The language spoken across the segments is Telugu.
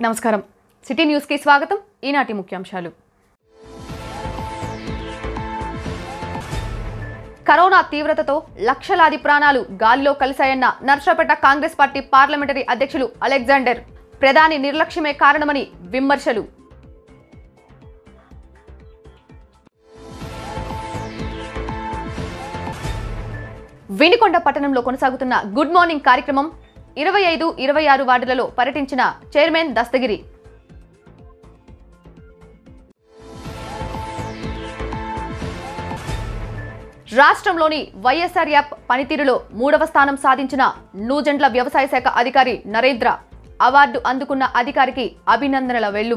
నమస్కారం సిటీ న్యూస్కి స్వాగతం ఈనాటి ముఖ్యాంశాలు కరోనా తీవ్రతతో లక్షలాది ప్రాణాలు గాలిలో కలిశాయన్న నర్సపేట కాంగ్రెస్ పార్టీ పార్లమెంటరీ అధ్యక్షులు అలెగ్జాండర్ ప్రధాని నిర్లక్ష్యమే కారణమని విమర్శలు వినికొండ పట్టణంలో కొనసాగుతున్న గుడ్ మార్నింగ్ కార్యక్రమం ఇరవై ఐదు ఇరవై ఆరు వార్డులలో పర్యటించిన చైర్మన్ దస్తగిరి రాష్ట్రంలోని వైఎస్ఆర్ యాప్ పనితీరులో మూడవ స్థానం సాధించిన నూజెండ్ల వ్యవసాయ శాఖ అధికారి నరేంద్ర అవార్డు అందుకున్న అధికారికి అభినందనల వెల్లువ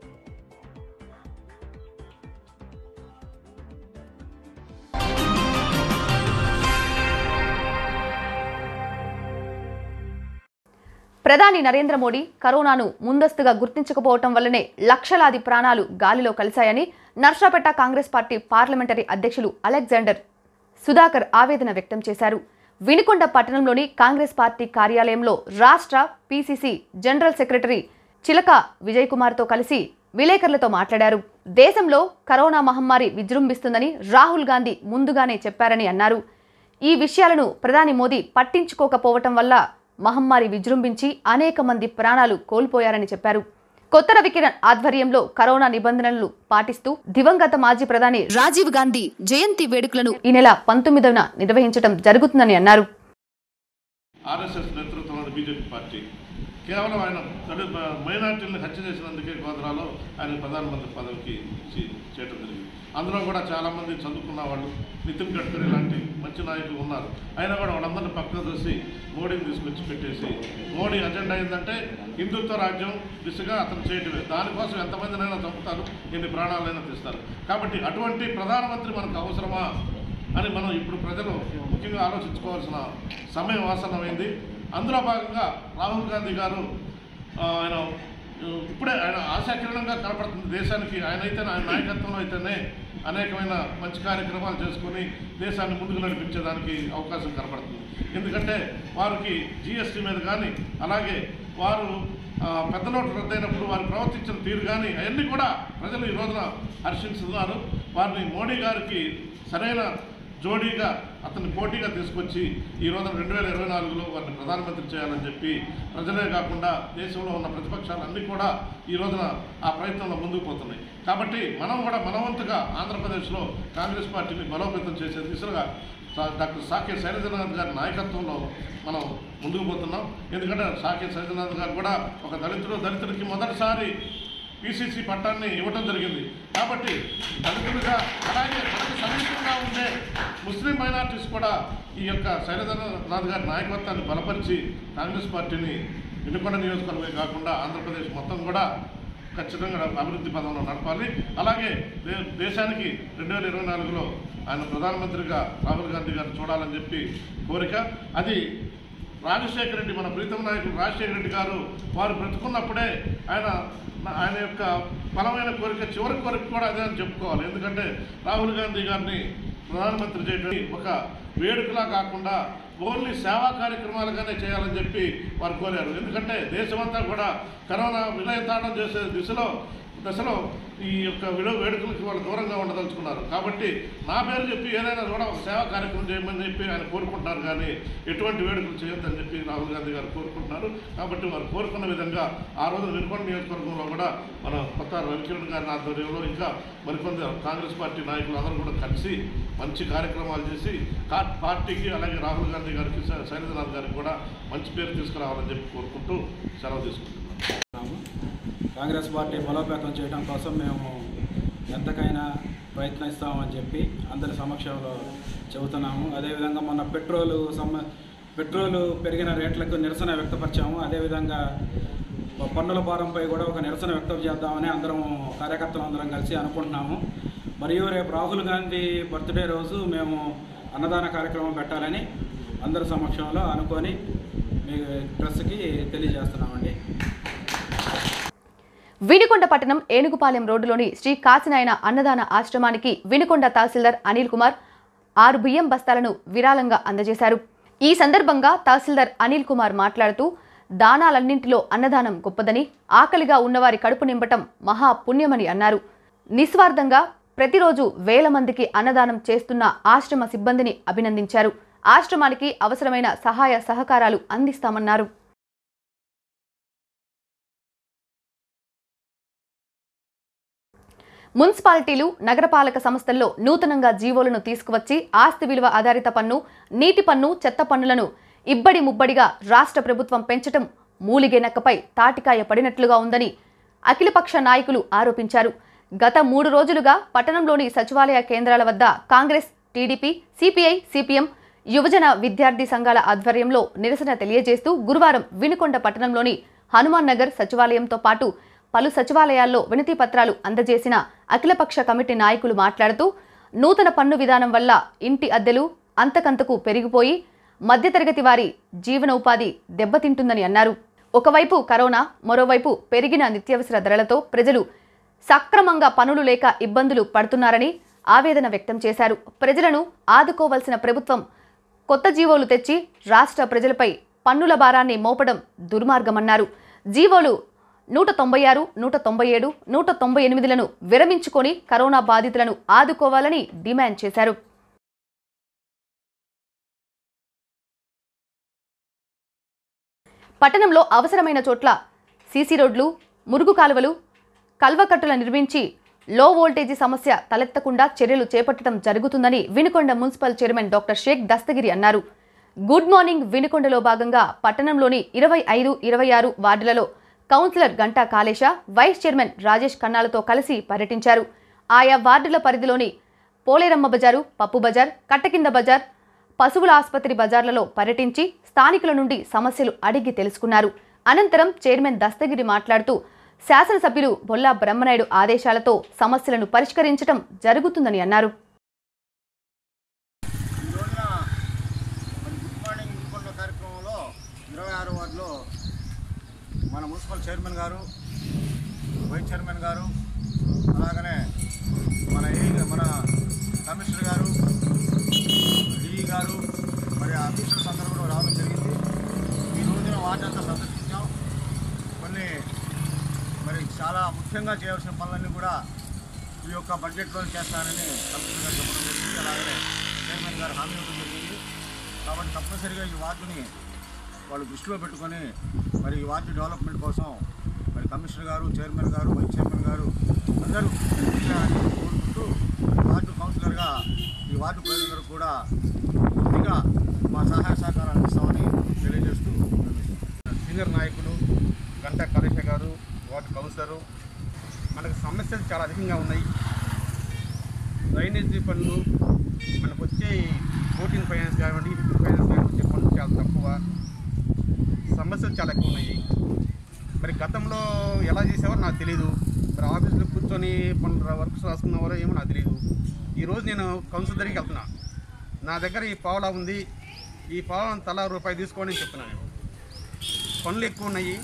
ప్రధాని నరేంద్ర మోడీ కరోనాను ముందస్తుగా గుర్తించకపోవటం వల్లనే లక్షలాది ప్రాణాలు గాలిలో కలిశాయని నర్సాపేట కాంగ్రెస్ పార్టీ పార్లమెంటరీ అధ్యక్షులు అలెగ్జాండర్ సుధాకర్ ఆవేదన వ్యక్తం చేశారు వినుకొండ పట్టణంలోని కాంగ్రెస్ పార్టీ కార్యాలయంలో రాష్ట్ర పీసీసీ జనరల్ సెక్రటరీ చిలక విజయ్ కుమార్తో కలిసి విలేకరులతో మాట్లాడారు దేశంలో కరోనా మహమ్మారి విజృంభిస్తుందని రాహుల్ గాంధీ ముందుగానే చెప్పారని అన్నారు ఈ విషయాలను ప్రధాని మోదీ పట్టించుకోకపోవటం వల్ల మహమ్మారి విజృంభించి అనేక మంది ప్రాణాలు కోల్పోయారని చెప్పారు కొత్త రవికిరణ్ ఆధ్వర్యంలో కరోనా నిబంధనలను పాటిస్తూ దివంగత మాజీ ప్రధాని రాజీవ్ గాంధీ జయంతి వేడుకలను ఈ నెల పంతొమ్మిదవ నిర్వహించడం జరుగుతుందని అన్నారు ఆర్ఎస్ఎస్ నేతృత్వంలోని బీజేపీ పార్టీ కేవలం ఆయన దళిత మైనార్టీలను హత్య చేసినందుకే గోదరాలో ఆయన ప్రధానమంత్రి పదవికి ఇచ్చి చేయడం జరిగింది అందులో కూడా చాలామంది చదువుకున్న వాళ్ళు నితిన్ గడ్కరీ లాంటి మంచి నాయకులు ఉన్నారు అయినా కూడా వాళ్ళందరినీ పక్కన చూసి మోడీని తీసుకొచ్చి పెట్టేసి మోడీ అజెండా ఏంటంటే హిందుత్వ రాజ్యం దిశగా అతను చేయటమే దానికోసం ఎంతమందినైనా చంపుతారు ఎన్ని ప్రాణాలైనా తీస్తారు కాబట్టి అటువంటి ప్రధానమంత్రి మనకు అవసరమా అని మనం ఇప్పుడు ప్రజలు ముఖ్యంగా ఆలోచించుకోవాల్సిన సమయం ఆసన్నమైంది అందులో భాగంగా రాహుల్ గాంధీ గారు ఆ, ఆయన ఆ, ఇప్పుడే ఆయన ఆశాకిరణంగా కనపడుతుంది దేశానికి ఆయన అయితే ఆయన నాయకత్వంలో అయితేనే అనేకమైన మంచి కార్యక్రమాలు చేసుకొని దేశాన్ని ముందుకు నడిపించేదానికి అవకాశం కనపడుతుంది ఎందుకంటే వారికి జిఎస్టీ మీద కానీ అలాగే వారు ఆ, పెద్ద నోట్లు రద్దయినప్పుడు వారు ప్రవర్తించిన తీరు కానీ అవన్నీ కూడా ప్రజలు ఈ రోజున హర్షిస్తున్నారు వారిని మోడీ గారికి సరైన జోడీగా అతన్ని పోటీగా తీసుకొచ్చి ఈ రోజున రెండు వేల ఇరవై నాలుగులో వారిని ప్రధానమంత్రి చేయాలని చెప్పి ప్రజలే కాకుండా దేశంలో ఉన్న ప్రతిపక్షాలు అన్నీ కూడా ఈ రోజున ఆ ప్రయత్నంలో ముందుకు పోతున్నాయి కాబట్టి మనం కూడా మనవంతుగా ఆంధ్రప్రదేశ్లో కాంగ్రెస్ పార్టీని బలోపేతం చేసే దిశగా సా- డాక్టర్ సాకే శైలజనాథ్ గారి నాయకత్వంలో మనం ముందుకు పోతున్నాం ఎందుకంటే సాకే శైలజనాథ్ గారు కూడా ఒక దళితుడు దళితుడికి మొదటిసారి పిసిసి పట్టాన్ని ఇవ్వడం జరిగింది కాబట్టి దళితులుగా అలాగే మనకు సమీపంగా ఉండే ముస్లిం మైనార్టీస్ కూడా ఈ యొక్క శైలజనాథ్ గారి నాయకత్వాన్ని బలపరిచి కాంగ్రెస్ పార్టీని వినుకొండ నియోజకవర్గమే కాకుండా ఆంధ్రప్రదేశ్ మొత్తం కూడా ఖచ్చితంగా అభివృద్ధి పదంలో నడపాలి అలాగే దే దేశానికి రెండు వేల ఇరవై నాలుగులో ఆయన ప్రధానమంత్రిగా రాహుల్ గాంధీ గారు చూడాలని చెప్పి కోరిక అది రాజశేఖర రెడ్డి మన ప్రీతం నాయకుడు రాజశేఖర రెడ్డి గారు వారు బ్రతుకున్నప్పుడే ఆయన ఆయన యొక్క బలమైన కోరిక చివరి కోరిక కూడా అదే అని చెప్పుకోవాలి ఎందుకంటే రాహుల్ గాంధీ గారిని ప్రధానమంత్రి చేయడం ఒక వేడుకలా కాకుండా ఓన్లీ సేవా కార్యక్రమాలుగానే చేయాలని చెప్పి వారు కోరారు ఎందుకంటే దేశమంతా కూడా కరోనా విలయతాండం చేసే దిశలో దశలో ఈ యొక్క విడో వేడుకలకి వాళ్ళు దూరంగా ఉండదలుచుకున్నారు కాబట్టి నా పేరు చెప్పి ఏదైనా కూడా ఒక సేవా కార్యక్రమం చేయమని చెప్పి ఆయన కోరుకుంటున్నారు కానీ ఎటువంటి వేడుకలు చేయొద్దని చెప్పి రాహుల్ గాంధీ గారు కోరుకుంటున్నారు కాబట్టి వారు కోరుకున్న విధంగా ఆ రోజు నిర్కొండ నియోజకవర్గంలో కూడా మన కొత్త రవికిరణ్ గారి ఆధ్వర్యంలో ఇంకా మరికొంత కాంగ్రెస్ పార్టీ నాయకులు అందరూ కూడా కలిసి మంచి కార్యక్రమాలు చేసి కా- పార్టీకి అలాగే రాహుల్ గాంధీ గారికి శై- శైలజనాథ్ గారికి కూడా మంచి పేరు తీసుకురావాలని చెప్పి కోరుకుంటూ సెలవు తీసుకుంటున్నాను ఉన్నాము. కాంగ్రెస్ పార్టీ బలోపేతం చేయడం కోసం మేము ఎంతకైనా ప్రయత్నిస్తామని చెప్పి అందరి సమక్షంలో చెబుతున్నాము అదేవిధంగా మొన్న పెట్రోలు సమ పెట్రోలు పెరిగిన రేట్లకు నిరసన వ్యక్తపరిచాము అదేవిధంగా పన్నుల భారంపై కూడా ఒక నిరసన వ్యక్తం చేద్దామని అందరం కార్యకర్తలు అందరం కలిసి అనుకుంటున్నాము మరియు రేపు రాహుల్ గాంధీ బర్త్డే రోజు మేము అన్నదాన కార్యక్రమం పెట్టాలని అందరి సమక్షంలో అనుకొని మీ ప్రెస్కి తెలియజేస్తున్నామండి వినుకొండ పట్టణం ఏనుగుపాలెం రోడ్డులోని శ్రీ కాసినాయన అన్నదాన ఆశ్రమానికి వినుకొండ తహసీల్దార్ అనిల్ కుమార్ ఆరు బియ్యం బస్తాలను విరాళంగా అందజేశారు ఈ సందర్భంగా తహసీల్దార్ అనిల్ కుమార్ మాట్లాడుతూ దానాలన్నింటిలో అన్నదానం గొప్పదని ఆకలిగా ఉన్నవారి కడుపు నింపటం మహా పుణ్యమని అన్నారు నిస్వార్థంగా ప్రతిరోజు వేల మందికి అన్నదానం చేస్తున్న ఆశ్రమ సిబ్బందిని అభినందించారు ఆశ్రమానికి అవసరమైన సహాయ సహకారాలు అందిస్తామన్నారు మున్సిపాలిటీలు నగరపాలక సంస్థల్లో నూతనంగా జీవోలను తీసుకువచ్చి ఆస్తి విలువ ఆధారిత పన్ను నీటి పన్ను చెత్త పన్నులను ఇబ్బడి ముబ్బడిగా రాష్ట్ర ప్రభుత్వం పెంచటం మూలిగెనక్కపై తాటికాయ పడినట్లుగా ఉందని అఖిలపక్ష నాయకులు ఆరోపించారు గత మూడు రోజులుగా పట్టణంలోని సచివాలయ కేంద్రాల వద్ద కాంగ్రెస్ టీడీపీ సిపిఐ సిపిఎం యువజన విద్యార్థి సంఘాల ఆధ్వర్యంలో నిరసన తెలియజేస్తూ గురువారం వినుకొండ పట్టణంలోని హనుమాన్ నగర్ సచివాలయంతో పాటు పలు సచివాలయాల్లో వినతి పత్రాలు అందజేసిన అఖిలపక్ష కమిటీ నాయకులు మాట్లాడుతూ నూతన పన్ను విధానం వల్ల ఇంటి అద్దెలు అంతకంతకు పెరిగిపోయి మధ్యతరగతి వారి జీవన ఉపాధి దెబ్బతింటుందని అన్నారు ఒకవైపు కరోనా మరోవైపు పెరిగిన నిత్యావసర ధరలతో ప్రజలు సక్రమంగా పనులు లేక ఇబ్బందులు పడుతున్నారని ఆవేదన వ్యక్తం చేశారు ప్రజలను ఆదుకోవాల్సిన ప్రభుత్వం కొత్త జీవోలు తెచ్చి రాష్ట్ర ప్రజలపై పన్నుల భారాన్ని మోపడం దుర్మార్గమన్నారు జీవోలు నూట తొంభై ఆరు నూట తొంభై ఏడు నూట తొంభై ఎనిమిదిలను విరమించుకొని కరోనా బాధితులను ఆదుకోవాలని డిమాండ్ చేశారు పట్టణంలో అవసరమైన చోట్ల సీసీ రోడ్లు మురుగు కాలువలు కల్వకట్టుల నిర్మించి లో వోల్టేజీ సమస్య తలెత్తకుండా చర్యలు చేపట్టడం జరుగుతుందని Vinukonda municipal chairman doctor Sheikh Dastagiri అన్నారు గుడ్ మార్నింగ్ వినుకొండలో భాగంగా పట్టణంలోని ఇరవై ఐదు ఇరవై ఆరు వార్డులలో councillor Ganta Kalesh vice chairman Rajesh కన్నాలతో కలిసి పర్యటించారు ఆయా వార్డుల పరిధిలోని పోలేరమ్మ బజారు పప్పు బజార్ కట్టకింద బజార్ పశువుల ఆసుపత్రి బజార్లలో పర్యటించి స్థానికుల నుండి సమస్యలు అడిగి తెలుసుకున్నారు అనంతరం చైర్మన్ దస్తగిరి మాట్లాడుతూ శాసనసభ్యులు బొల్లా బ్రహ్మనాయుడు ఆదేశాలతో సమస్యలను పరిష్కరించడం జరుగుతుందని అన్నారు ఈ రోజున మరి గుడ్ మార్నింగ్ గుల్కొండ కార్యక్రమంలో ఇరవై ఆరు వార్డులో మన మున్సిపల్ చైర్మన్ గారు వైస్ చైర్మన్ గారు అలాగనే మన ఏ మన కమిషనర్ గారు డిఈ గారు మరి ఆఫీసర్స్ అందరూ కూడా రావడం జరిగింది ఈ రోజున వార్డంతా సందర్శించాం కొన్ని మరి చాలా ముఖ్యంగా చేయవలసిన పనులన్నీ కూడా ఈ యొక్క బడ్జెట్లో చేస్తానని కమిషనర్ గారు చెప్పడం జరిగింది అలాగనే చైర్మన్ గారు హామీ ఇవ్వడం జరిగింది కాబట్టి తప్పనిసరిగా ఈ వార్డుని వాళ్ళు దృష్టిలో పెట్టుకొని మరి ఈ వార్డు డెవలప్మెంట్ కోసం మరి కమిషనర్ గారు చైర్మన్ గారు వైస్ చైర్మన్ గారు అందరూ కృషి చేయాలని కోరుకుంటూ వార్డు కౌన్సిలర్గా ఈ వార్డు ప్రజలందరూ కూడా పూర్తిగా మా సహాయ సహకారాలు అందిస్తామని తెలియజేస్తూ సీనియర్ నాయకులు గంటా కలేశ గారు వార్డు కౌన్సిలరు మనకు సమస్యలు చాలా అధికంగా ఉన్నాయి డ్రైనేజీ పనులు మనకు వచ్చే ఫోర్టీన్ ఫైనాన్స్ కానివ్వండి ఫిఫ్టీన్ ఫైనాన్స్ కానివ్వండి వచ్చే పనులు చాలా తక్కువ సమస్యలు చాలా ఎక్కువ ఉన్నాయి మరి గతంలో ఎలా చేసేవారో నాకు తెలియదు మరి ఆఫీసులో కూర్చొని పనులు వర్క్స్ రాసుకున్నవారో ఏమో నాకు తెలియదు ఈరోజు నేను కౌన్సిల్ దగ్గరికి వెళ్తున్నా నా దగ్గర ఈ పావలా ఉంది ఈ పావలా తలా రూపాయి తీసుకోండి అని చెప్తున్నాను నేను పనులు ఎక్కువ ఉన్నాయి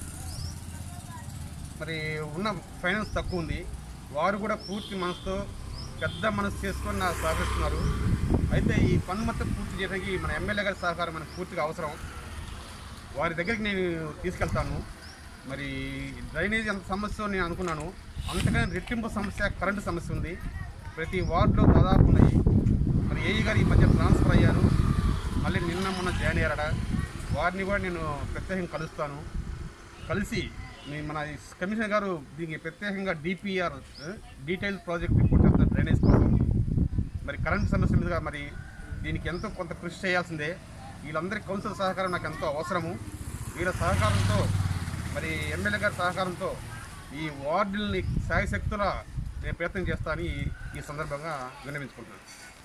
మరి ఉన్న ఫైనాన్స్ తక్కువ ఉంది వారు కూడా పూర్తి మనసుతో పెద్ద మనసు చేసుకొని నాకు సహకరిస్తున్నారు అయితే ఈ పన్ను మొత్తం పూర్తి చేయడానికి మన ఎమ్మెల్యే గారి సహకారం మనకు పూర్తిగా అవసరం వారి దగ్గరికి నేను తీసుకెళ్తాను మరి డ్రైనేజ్ ఎంత సమస్య నేను అనుకున్నాను అంతకన్నా రెట్టింపు సమస్య కరెంటు సమస్య ఉంది ప్రతి వార్డులో దాదాపు ఉన్నాయి మరి ఏఈ గారు ఈ మధ్య ట్రాన్స్ఫర్ అయ్యారు మళ్ళీ నిన్న మొన్న జాయిన్ అయ్యారట వారిని కూడా నేను ప్రత్యేకంగా కలుస్తాను కలిసి మీ మన ఈ కమిషనర్ గారు దీనికి ప్రత్యేకంగా డిపిఆర్ డీటెయిల్ ప్రాజెక్ట్ రిపోర్ట్ చేస్తారు డ్రైనేజ్ కోసం మరి కరెంట్ సమస్య మీదుగా మరి దీనికి ఎంతో కొంత కృషి చేయాల్సిందే వీళ్ళందరి కౌన్సిల్ సహకారం నాకు ఎంతో అవసరము వీళ్ళ సహకారంతో మరి ఎమ్మెల్యే గారి సహకారంతో ఈ వార్డుల్ని శాయశక్తుల నేను ప్రయత్నం చేస్తానని ఈ- ఈ సందర్భంగా విన్నవించుకుంటున్నాను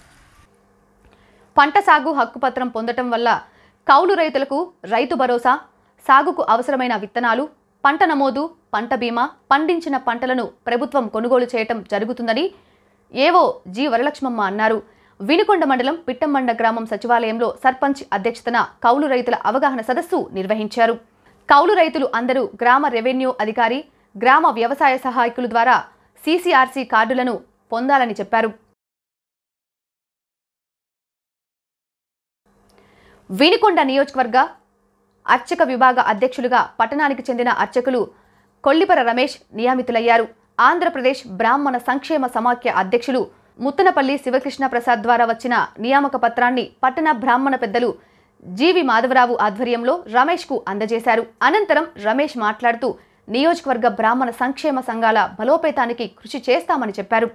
పంట సాగు హక్కు పత్రం పొందటం వల్ల కౌలు రైతులకు రైతు భరోసా సాగుకు అవసరమైన విత్తనాలు పంట నమోదు పంట బీమా పండించిన పంటలను ప్రభుత్వం కొనుగోలు చేయటం జరుగుతుందని ఏవో జి వరలక్ష్మమ్మ అన్నారు వినుకొండ మండలం పిట్టంబండ గ్రామం సచివాలయంలో సర్పంచ్ అధ్యక్షతన కౌలు రైతుల అవగాహన సదస్సు నిర్వహించారు కౌలు రైతులు అందరూ గ్రామ రెవెన్యూ అధికారి గ్రామ వ్యవసాయ సహాయకుల ద్వారా సీసీఆర్సీ కార్డులను పొందాలని చెప్పారు వినుకొండ నియోజకవర్గ అర్చక విభాగ అధ్యక్షులుగా పట్టణానికి చెందిన అర్చకులు కొల్లిపర రమేష్ నియమితులయ్యారు ఆంధ్రప్రదేశ్ బ్రాహ్మణ సంక్షేమ సమాఖ్య అధ్యక్షులు ముత్తనపల్లి శివకృష్ణ ప్రసాద్ ద్వారా వచ్చిన నియామక పత్రాన్ని పట్టణ బ్రాహ్మణ పెద్దలు జీవి మాధవరావు ఆధ్వర్యంలో రమేష్కు అందజేశారు అనంతరం రమేష్ మాట్లాడుతూ నియోజకవర్గ బ్రాహ్మణ సంక్షేమ సంఘాల బలోపేతానికి కృషి చేస్తామని చెప్పారు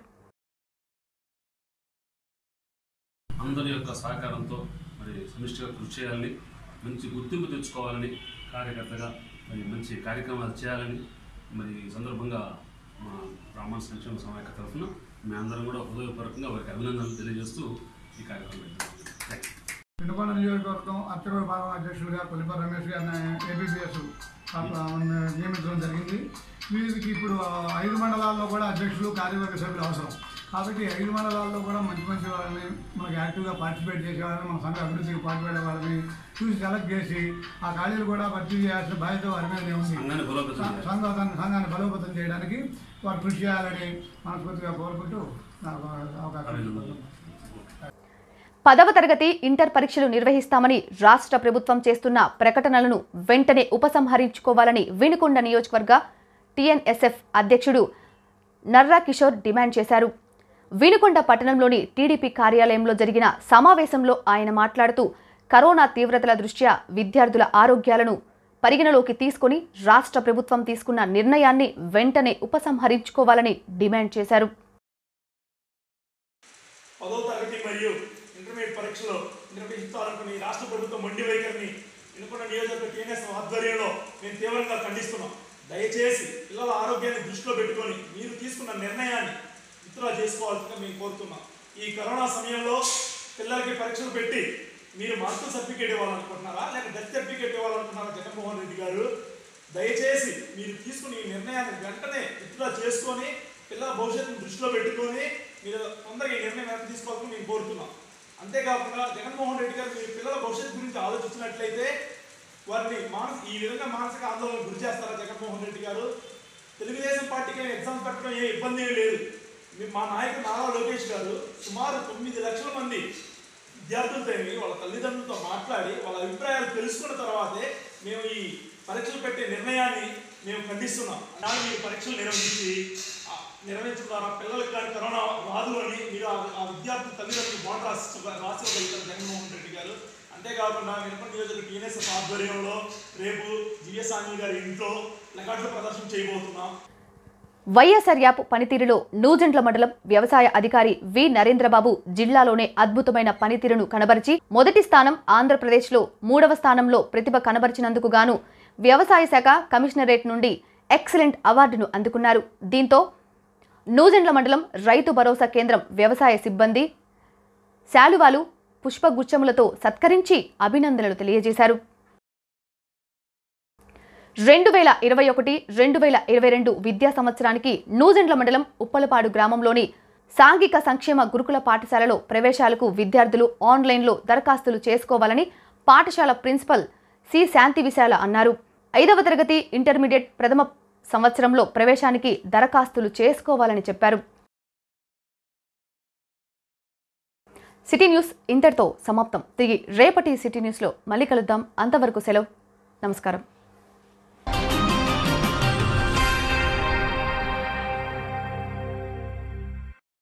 అందరి యొక్క సహకారంతో మరి సమిష్టిగా కృషి చేయాలని మంచి గుర్తింపు తెచ్చుకోవాలని కార్యకర్తగా మరి మంచి కార్యక్రమాలు చేయాలని మరి ఈ సందర్భంగా మా బ్రాహ్మణ సంక్షేమ సమాఖ్య తరఫున మీ అందరం కూడా హృదయపూర్వకంగా వారికి అభినందనలు తెలియజేస్తూ ఈ కార్యక్రమం పెడుతున్నాం థ్యాంక్ యూ పెనుకొండ నియోజకవర్గం అర్చకుల భాగం అధ్యక్షులుగా కొలిప రమేష్ గారిని ఏబీపీఎస్ నియమించడం జరిగింది వీరికి ఇప్పుడు ఐదు మండలాల్లో కూడా అధ్యక్షులు కార్యవర్గ సభ్యులు అవసరం కాబట్టి ఐదు మండలాల్లో కూడా మంచి మంచి వాళ్ళని మనకి యాక్టివ్గా పార్టిసిపేట్ చేసే వాళ్ళని మన సంఘ అభివృద్ధికి పాటుపడే వాళ్ళని చూసి సెలెక్ట్ చేసి ఆ ఖాళీలు కూడా భర్తీ చేయాల్సిన బాధ్యత వారి మీదనే ఉంది సంఘాన్ని బలోపేతం చేయాలి సంఘాన్ని సంఘాన్ని బలోపేతం చేయడానికి వారు కృషి చేయాలని మనస్ఫూర్తిగా కోరుకుంటూ నాకు అవకాశం అభినందనలు పదవ తరగతి ఇంటర్ పరీక్షలు నిర్వహిస్తామని రాష్ట్ర ప్రభుత్వం చేస్తున్న ప్రకటనలను వెంటనే ఉపసంహరించుకోవాలని వినుకొండ నియోజకవర్గ టీఎన్ఎస్ఎఫ్ అధ్యక్షుడు నర్రా కిషోర్ డిమాండ్ చేశారు వినుకొండ పట్టణంలోని టీడీపీ కార్యాలయంలో జరిగిన సమావేశంలో ఆయన మాట్లాడుతూ కరోనా తీవ్రతల దృష్ట్యా విద్యార్థుల ఆరోగ్యాలను పరిగణలోకి తీసుకుని రాష్ట్ర ప్రభుత్వం తీసుకున్న నిర్ణయాన్ని వెంటనే ఉపసంహరించుకోవాలని డిమాండ్ చేశారు పదో తరగతి మరియు ఇంటర్మీడియట్ పరీక్షలు నిర్వహించాలనుకున్న ఈ రాష్ట్ర ప్రభుత్వం మొండి వైఖరిని వినుకున్న నియోజకవర్గ టీఎన్ఎస్ ఆధ్వర్యంలో మేము తీవ్రంగా ఖండిస్తున్నాం దయచేసి పిల్లల ఆరోగ్యాన్ని దృష్టిలో పెట్టుకొని మీరు తీసుకున్న నిర్ణయాన్ని విత్డ్రా చేసుకోవాల్సిందిగా మేము కోరుతున్నాం ఈ కరోనా సమయంలో పిల్లలకి పరీక్షలు పెట్టి మీరు మార్కుల సర్టిఫికేట్ ఇవ్వాలనుకుంటున్నారా లేక డెత్ సర్టిఫికేట్ ఇవ్వాలనుకుంటున్నారా జగన్మోహన్ రెడ్డి గారు దయచేసి మీరు తీసుకున్న ఈ నిర్ణయాన్ని వెంటనే విత్డ్రా చేసుకొని పిల్లల భవిష్యత్తును దృష్టిలో పెట్టుకొని మీరు తొందరగా ఈ నిర్ణయం వెనక్కి తీసుకోవాలని మేము కోరుతున్నాం అంతేకాకుండా జగన్మోహన్ రెడ్డి గారు మీ పిల్లల భవిష్యత్తు గురించి ఆలోచించినట్లయితే వారిని మానస ఈ విధంగా మానసిక ఆందోళన గురి చేస్తారా జగన్మోహన్ రెడ్డి గారు తెలుగుదేశం పార్టీకి ఎగ్జామ్స్ పెట్టడం ఏ ఇబ్బంది ఏమీ లేదు మీ- మా నాయకుడు నారా లోకేష్ గారు సుమారు తొమ్మిది లక్షల మంది విద్యార్థులతో ఏమి, వాళ్ళ తల్లిదండ్రులతో మాట్లాడి వాళ్ళ అభిప్రాయాలు తెలుసుకున్న తర్వాతే మేము ఈ పరీక్షలు పెట్టే నిర్ణయాన్ని మేము ఖండిస్తున్నాం నాడు మీరు పరీక్షలు నిర్వహించి ఆ, నిర్వహించడం ద్వారా పిల్లలకు కానీ కరోనా రాదు అని మీరు ఆ ఆ విద్యార్థుల తల్లిదండ్రులు బాండ్ రాసి రాసివ్వగలుగుతారు జగన్మోహన్ రెడ్డి గారు అంతేకాకుండా వినప నియోజక టీఎన్ఎస్ ఆధ్వర్యంలో రేపు జిఎస్ ఆంజీ గారి ఇంట్లో ప్లకార్డుల ప్రదర్శన చేయబోతున్నాం వైఎస్ఆర్ యాప్ పనితీరులో నూజెండ్ల మండలం వ్యవసాయ అధికారి వి నరేంద్రబాబు జిల్లాలోనే అద్భుతమైన పనితీరును కనబరిచి మొదటి స్థానం ఆంధ్రప్రదేశ్లో మూడవ స్థానంలో ప్రతిభ కనబరిచినందుకు గాను వ్యవసాయ శాఖ కమిషనరేట్ నుండి ఎక్సలెంట్ అవార్డును అందుకున్నారు దీంతో నూజెండ్ల మండలం రైతు భరోసా కేంద్రం వ్యవసాయ సిబ్బంది శాలువాలు పుష్పగుచ్చములతో సత్కరించి అభినందనలు తెలియజేశారు రెండు వేల ఇరవై ఒకటి రెండు వేల ఇరవై రెండు విద్యా సంవత్సరానికి నూజెండ్ల మండలం ఉప్పలపాడు గ్రామంలోని సాంఘిక సంక్షేమ గురుకుల పాఠశాలలో ప్రవేశాలకు విద్యార్థులు ఆన్లైన్లో దరఖాస్తులు చేసుకోవాలని పాఠశాల ప్రిన్సిపల్ సి శాంతి విశాల అన్నారు ఐదవ తరగతి ఇంటర్మీడియట్ ప్రథమ సంవత్సరంలో ప్రవేశానికి దరఖాస్తులు చేసుకోవాలని చెప్పారు సిటీ న్యూస్ ఇంతటితో సమాప్తం తిరిగి రేపటి సిటీ న్యూస్లో మళ్ళీ కలుద్దాం అంతవరకు సెలవు నమస్కారం